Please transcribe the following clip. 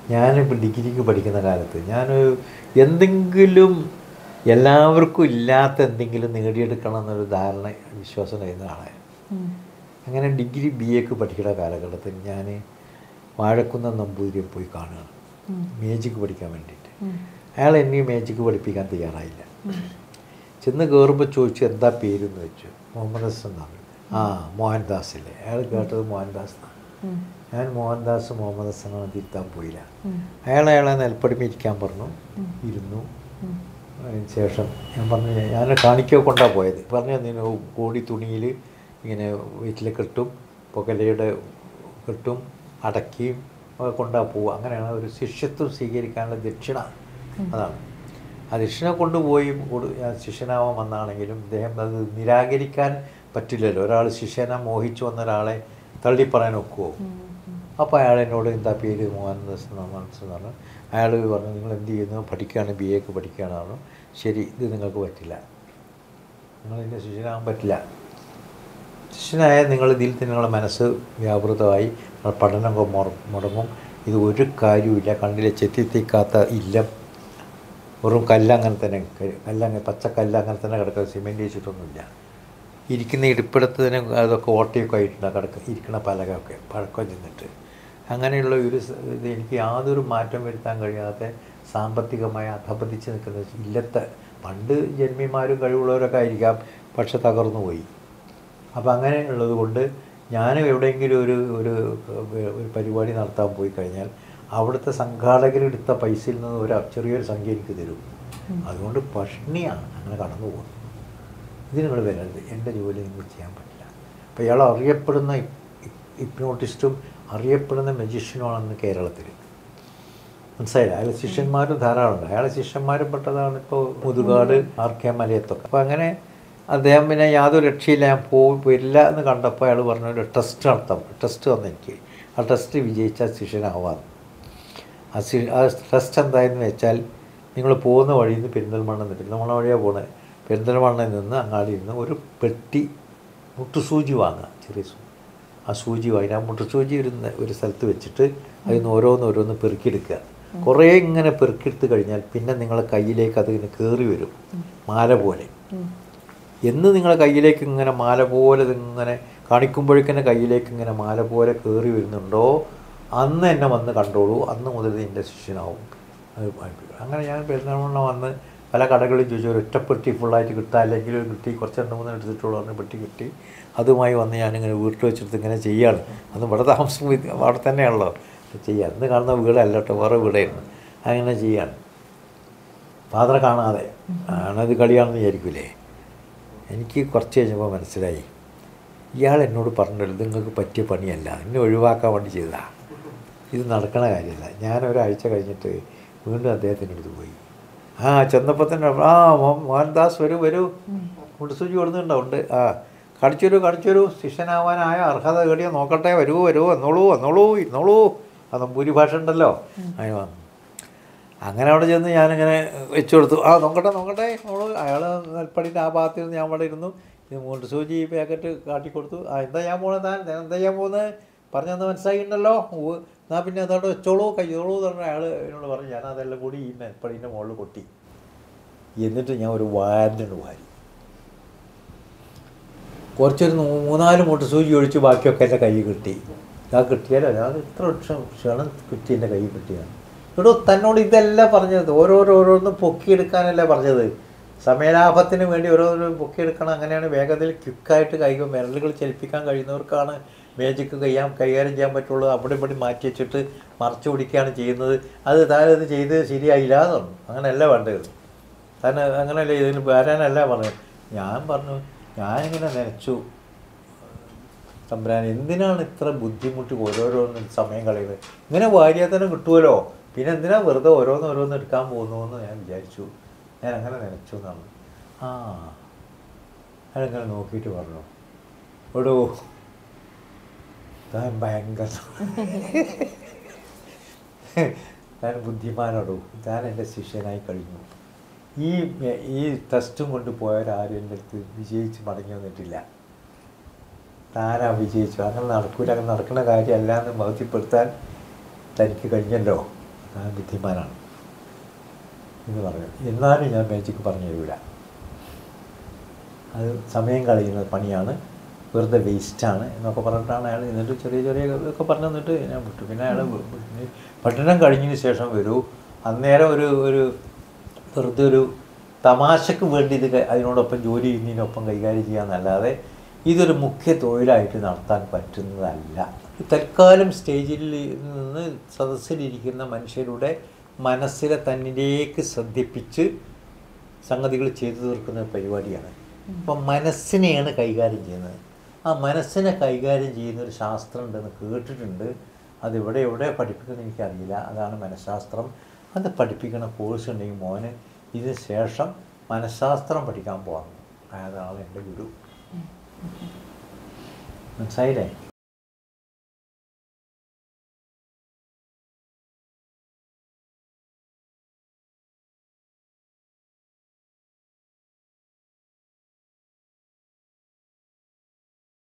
ഞാനിപ്പോൾ ഡിഗ്രിക്ക് പഠിക്കുന്ന കാലത്ത് ഞാൻ എന്തെങ്കിലും എല്ലാവർക്കും ഇല്ലാത്ത എന്തെങ്കിലും നേടിയെടുക്കണം എന്നൊരു ധാരണ വിശ്വാസം കഴിയുന്ന ആളാണ് അങ്ങനെ ഡിഗ്രി ബി എക്ക് പഠിക്കുന്ന കാലഘട്ടത്തിൽ ഞാൻ വാഴക്കുന്നം നമ്പൂതിരിയെ പോയി കാണുകയാണ് മേജിക്ക് പഠിക്കാൻ വേണ്ടിയിട്ട് അയാൾ എന്നെ മേജിക്ക് പഠിപ്പിക്കാൻ തയ്യാറായില്ല ചെന്ന് കയറുമ്പോൾ ചോദിച്ചു എന്താ പേരെന്ന് വെച്ചു മുഹമ്മദ് ഹസൻ എന്നാണ് ആ മോഹൻദാസ് അയാൾ കേട്ടത് മോഹൻദാസ് എന്നാണ് ഞാൻ മോഹൻദാസ് മുഹമ്മദ് ഹസനാണ് തിരുത്താൻ പോയില്ല അയാൾ അയാളെ നെൽപ്പടിമ ഇരിക്കാൻ പറഞ്ഞു ഇരുന്നു അതിന് ശേഷം ഞാൻ പറഞ്ഞു ഞാൻ കാണിക്ക കൊണ്ടാണ് പോയത് പറഞ്ഞു നീ കോടി തുണിയിൽ ഇങ്ങനെ വീട്ടിൽ കെട്ടും പുകലയുടെ കെട്ടും അടക്കിയും ഒക്കെ കൊണ്ടാ പോവുക അങ്ങനെയാണ് ഒരു ശിഷ്യത്വം സ്വീകരിക്കാനുള്ള ദക്ഷിണ അതാണ് ആ ദക്ഷിണ കൊണ്ടുപോയി കൊടു- ഞാൻ ശിഷ്യനാവാൻ വന്നാണെങ്കിലും ഇദ്ദേഹം അത് നിരാകരിക്കാൻ പറ്റില്ലല്ലോ ഒരാൾ ശിഷ്യനെ മോഹിച്ചു വന്ന ഒരാളെ തള്ളിപ്പറയാൻ ഒക്കുമോ അപ്പോൾ അയാൾ എന്നോട് എന്താ പേര് മോഹൻദാസ് എന്നാണ് എന്ന് പറഞ്ഞു അയാൾ പറഞ്ഞു നിങ്ങൾ എന്ത് ചെയ്യുന്നു പഠിക്കുകയാണ് ബി എക്ക് പഠിക്കുകയാണ് പറഞ്ഞു ശരി ഇത് നിങ്ങൾക്ക് പറ്റില്ല നിങ്ങൾ എൻ്റെ ശിഷ്യനാകാൻ പറ്റില്ല ശിഷ്യനായാൽ നിങ്ങൾ ഇതിൽ തന്നെ നിങ്ങളുടെ മനസ്സ് വ്യാപൃതമായി നിങ്ങളുടെ പഠനമൊക്കെ മുറ- മുടങ്ങും ഇത് ഒരു കാര്യവുമില്ല കണ്ണിലെ ചെത്തിത്തിക്കാത്ത ഇല്ലം വെറും കല്ലങ്ങനെ തന്നെ ക- കല്ലങ്ങനെ പച്ചക്കല്ല് അങ്ങനെ തന്നെ കിടക്കുക സിമെൻറ്റ് വെച്ചിട്ടൊന്നുമില്ല ഇരിക്കുന്ന ഇരിപ്പിടത്ത് തന്നെ അതൊക്കെ ഓട്ടയൊക്കെ ആയിട്ടുണ്ട് കിടക്ക ഇരിക്കുന്ന പലകയൊക്കെ പഴക്കം ചെന്നിട്ട് അങ്ങനെയുള്ള ഒരു സ- ഇത് എനിക്ക് യാതൊരു മാറ്റം വരുത്താൻ കഴിയാതെ സാമ്പത്തികമായി അധപതിച്ച് നിൽക്കുന്ന ഇല്ലത്തെ പണ്ട് ജന്മിമാരും കഴിവുള്ളവരൊക്കെ ആയിരിക്കാം പക്ഷെ തകർന്നു പോയി അപ്പോൾ അങ്ങനെ ഉള്ളത് കൊണ്ട് ഞാൻ എവിടെയെങ്കിലും ഒരു ഒരു ഒരു പരിപാടി നടത്താൻ പോയി കഴിഞ്ഞാൽ അവിടുത്തെ സംഘാടകരെടുത്ത പൈസയിൽ നിന്ന് ഒരു ചെറിയൊരു സംഖ്യ എനിക്ക് തരും അതുകൊണ്ട് പഷ്ണിയാണ് അങ്ങനെ കടന്നു പോകുന്നത് ഇത് നിങ്ങൾ വരരുത് എൻ്റെ ജോലി നിങ്ങൾ ചെയ്യാൻ പറ്റില്ല അപ്പോൾ ഇയാൾ അറിയപ്പെടുന്ന ഹിപ്നോട്ടിസ്റ്റും അറിയപ്പെടുന്ന മജീഷ്യനുമാണെന്ന് കേരളത്തിൽ മനസ്സിലായില്ല അയാൾ ശിഷ്യന്മാരും ധാരാളമുണ്ട് അയാളെ ശിഷ്യന്മാരും പെട്ടതാണ് ഇപ്പോൾ മുതുകാട് ആർ കെ മലയത്തൊക്കെ അപ്പോൾ അങ്ങനെ അദ്ദേഹം പിന്നെ യാതൊരു രക്ഷയില്ല ഞാൻ പോയി വരില്ല എന്ന് കണ്ടപ്പോൾ അയാൾ പറഞ്ഞു ഒരു ടെസ്റ്റ് നടത്താം ടെസ്റ്റ് തന്നു എനിക്ക് ആ ടെസ്റ്റ് വിജയിച്ചാൽ ശിഷ്യനാവാം ആ സി ആ ടെസ്റ്റ് എന്തായെന്ന് വെച്ചാൽ നിങ്ങൾ പോകുന്ന വഴിയിൽ നിന്ന് പെരിന്തൽമണ്ണ നിന്ന് പെരിന്തൽമണ്ണ വഴിയാണ് പോകുന്നത് പെരിന്തൽമണ്ണയിൽ നിന്ന് അങ്ങാടിയിൽ നിന്ന് ഒരു പെട്ടി മുട്ടുസൂചി വാങ്ങുക ചെറിയ സൂ ആ സൂചി വാങ്ങി ആ മുട്ടുസൂചി ഒരു ന- ഒരു സ്ഥലത്ത് വെച്ചിട്ട് അതിൽ നിന്ന് ഓരോന്ന് ഓരോന്ന് പെറുക്കിയെടുക്കുക കുറേ ഇങ്ങനെ പെറുക്കിയെടുത്ത് കഴിഞ്ഞാൽ പിന്നെ നിങ്ങളെ കയ്യിലേക്ക് അത് ഇങ്ങനെ കയറി വരും മാല പോലെ എന്ന് നിങ്ങളെ കയ്യിലേക്ക് ഇങ്ങനെ മാല പോലെ ഇങ്ങനെ കാണിക്കുമ്പോഴേക്കന്നെ കയ്യിലേക്ക് ഇങ്ങനെ മാല പോലെ കയറി വരുന്നുണ്ടോ അന്ന് എന്നെ വന്ന് കണ്ടോളൂ അന്ന് മുതൽ ഇത് എൻ്റെ ശിഷ്യനാവും അത് പഠിപ്പിക്കും അങ്ങനെ ഞാൻ പെരുന്നാളിന് വന്ന് പല കടകളിൽ ചോദിച്ചു ഒരു ഒറ്റ പെട്ടി ഫുള്ളായിട്ട് കിട്ടാൻ അല്ലെങ്കിൽ ഒരു കിട്ടി കുറച്ച് രണ്ട് മൂന്ന് എടുത്തിട്ടുള്ളൂ പറഞ്ഞ് പെട്ടി കിട്ടി അതുമായി വന്ന് ഞാനിങ്ങനെ വീട്ടിൽ വെച്ചെടുത്ത് ഇങ്ങനെ ചെയ്യാണ് അന്ന് ഇവിടെ താമസം അവിടെ തന്നെയാണല്ലോ ചെയ്യുക അന്ന് കാണുന്ന വീടല്ല കേട്ടോ വേറെ വീടായിരുന്നു അങ്ങനെ ചെയ്യാണ് ഫാദറെ കാണാതെ ആണത് കളിയാണെന്ന് വിചാരിക്കൂലേ എനിക്ക് കുറച്ച് കഴിഞ്ഞപ്പോൾ മനസ്സിലായി ഇയാൾ എന്നോട് പറഞ്ഞല്ലോ ഇത് നിങ്ങൾക്ക് പറ്റിയ പണിയല്ല എന്നെ ഒഴിവാക്കാൻ വേണ്ടി ചെയ്തതാ ഇത് നടക്കണ കാര്യമല്ല ഞാൻ ഒരാഴ്ച കഴിഞ്ഞിട്ട് വീണ്ടും അദ്ദേഹത്തിൻ്റെ അടുത്ത് പോയി ആ ചെന്നപ്പോൾ തന്നെ ആ മോ- മോഹൻദാസ് വരൂ വരൂ മുട്ടുസൂചി കൊടുക്കുന്നുണ്ടോ ഉണ്ട് ആ കാണിച്ചു വരൂ കാണിച്ചു വരൂ ശിഷ്യനാവാനായ അർഹത കേടിയോ നോക്കട്ടെ വരൂ വരൂ വന്നോളൂ വന്നോളൂ ഇരുന്നോളൂ അത് ഭൂരിഭാഷ ഉണ്ടല്ലോ അതിന് വന്നു അങ്ങനെ അവിടെ ചെന്ന് ഞാനിങ്ങനെ വെച്ചു കൊടുത്തു ആ നോക്കട്ടെ നോക്കട്ടെ നോളൂ അയാൾ നെൽപ്പടിൻ്റെ ആ ഭാഗത്ത് ഇരുന്ന് ഞാൻ അവിടെ ഇരുന്നു ഇത് മൂന്ന് സൂചി ഈ പാക്കറ്റ് കാട്ടിക്കൊടുത്തു ആ എന്താ ഞാൻ പോകുന്നത് താൻ ഞാൻ എന്താ ഞാൻ പോകുന്നത് പറഞ്ഞെന്ന് മനസ്സിലായിട്ടുണ്ടല്ലോ ഉവ്വ്. എന്നാ പിന്നെ അതോടെ വെച്ചോളൂ കയ്യോളൂ എന്ന് പറഞ്ഞ അയാൾ എന്നോട് പറഞ്ഞു ഞാൻ അതെല്ലാം കൂടി ഈ നെൽപ്പടീൻ്റെ മുകളിൽ കൊട്ടി എന്നിട്ട് ഞാൻ ഒരു വാരണ്ട് വാരി കുറച്ചൊരു മൂ- മൂന്നാല് മൂട്ട് സൂചി ഒഴിച്ച് ബാക്കിയൊക്കെ എൻ്റെ കൈ കിട്ടി ആ കിട്ടിയാലോ അത് ഇത്ര ക്ഷ- ക്ഷണം കിട്ടി എൻ്റെ കൈ കിട്ടിയാണ് എടോ തന്നോട് ഇതല്ല പറഞ്ഞത് ഓരോരോ ഓരോന്നും പൊക്കിയെടുക്കാനല്ല പറഞ്ഞത് സമയലാഭത്തിന് വേണ്ടി ഓരോരോ പൊക്കിയെടുക്കണം അങ്ങനെയാണ് വേഗത്തിൽ ക്വിക്കായിട്ട് കൈ വിരലുകൾ ചലിപ്പിക്കാൻ കഴിയുന്നവർക്കാണ് മേജിക്ക് കയ്യാൻ കൈകാര്യം ചെയ്യാൻ പറ്റുള്ളൂ അവിടെ ഇവിടെ മാറ്റി വെച്ചിട്ട് മറച്ചു പിടിക്കുകയാണ് ചെയ്യുന്നത് അത് താനത് ചെയ്ത് ശരിയായില്ല എന്ന് പറഞ്ഞു അങ്ങനെയല്ല വേണ്ടത് താൻ അങ്ങനെയല്ല ഇതിന് വരാനല്ല പറഞ്ഞത് ഞാൻ പറഞ്ഞു ഞാനിങ്ങനെ നനച്ചു തമ്പുരാൻ എന്തിനാണ് ഇത്ര ബുദ്ധിമുട്ടി ഓരോരോന്നും സമയം കളയുന്നത് ഇങ്ങനെ വാരിയാൽ തന്നെ കിട്ടുമല്ലോ പിന്നെ എന്തിനാ വെറുതെ ഓരോന്ന് ഓരോന്ന് എടുക്കാൻ പോകുന്നു എന്ന് ഞാൻ വിചാരിച്ചു ഞാൻ അങ്ങനെ നനച്ചു എന്നാണ് ആ അയാളിങ്ങനെ നോക്കിയിട്ട് പറഞ്ഞു എടോ താൻ ഭയങ്കര താൻ ബുദ്ധിമാനോടോ താൻ എൻ്റെ ശിഷ്യനായി കഴിഞ്ഞു ഈ ഈ ടെസ്റ്റും കൊണ്ട് പോയവരാരും എൻ്റെ അടുത്ത് വിജയിച്ച് മടങ്ങി വന്നിട്ടില്ല താനാ വിജയിച്ചു അങ്ങനെ നടക്കൂല അങ്ങനെ നടക്കുന്ന കാര്യമല്ല എന്ന് ബോധ്യപ്പെടുത്താൻ തനിക്ക് കഴിഞ്ഞല്ലോ ഞാൻ ബുദ്ധിമാനാണ് എന്ന് പറഞ്ഞു എന്നാലും ഞാൻ മാജിക്ക് പറഞ്ഞു തരില്ല അത് സമയം കളയുന്ന പണിയാണ് വെറുതെ വേസ്റ്റാണ് എന്നൊക്കെ പറഞ്ഞിട്ടാണ് അയാൾ എന്നിട്ട് ചെറിയ ചെറിയ ഇതൊക്കെ പറഞ്ഞു തന്നിട്ട് ഞാൻ വിട്ടു പിന്നെ അയാൾ പഠനം കഴിഞ്ഞതിന് ശേഷം വരൂ അന്നേരം ഒരു ഒരു വെറുതെ ഒരു തമാശക്ക് വേണ്ടി ഇത് ക- അതിനോടൊപ്പം ജോലി ചെയ്യുന്നതിനൊപ്പം കൈകാര്യം ചെയ്യാന്നല്ലാതെ ഇതൊരു മുഖ്യ തൊഴിലായിട്ട് നടത്താൻ പറ്റുന്നതല്ല തൽക്കാലം സ്റ്റേജിൽ നിന്ന് സദസ്സിലിരിക്കുന്ന മനുഷ്യരുടെ മനസ്സിനെ തന്നിലേക്ക് ശ്രദ്ധിപ്പിച്ച് സംഗതികൾ ചെയ്തു തീർക്കുന്ന ഒരു പരിപാടിയാണ് അപ്പം മനസ്സിനെയാണ് കൈകാര്യം ചെയ്യുന്നത് ആ മനസ്സിനെ കൈകാര്യം ചെയ്യുന്ന ഒരു ശാസ്ത്രം ഉണ്ടെന്ന് കേട്ടിട്ടുണ്ട് അത് എവിടെ എവിടെ പഠിപ്പിക്കുന്നത് എനിക്കറിയില്ല അതാണ് മനഃശാസ്ത്രം അത് പഠിപ്പിക്കുന്ന കോഴ്സ് ഉണ്ടെങ്കിൽ മോന് ഇതിന് ശേഷം മനഃശാസ്ത്രം പഠിക്കാൻ പോകണം അതാണ് എൻ്റെ ഗുരു മനസ്സിലായില്ലേ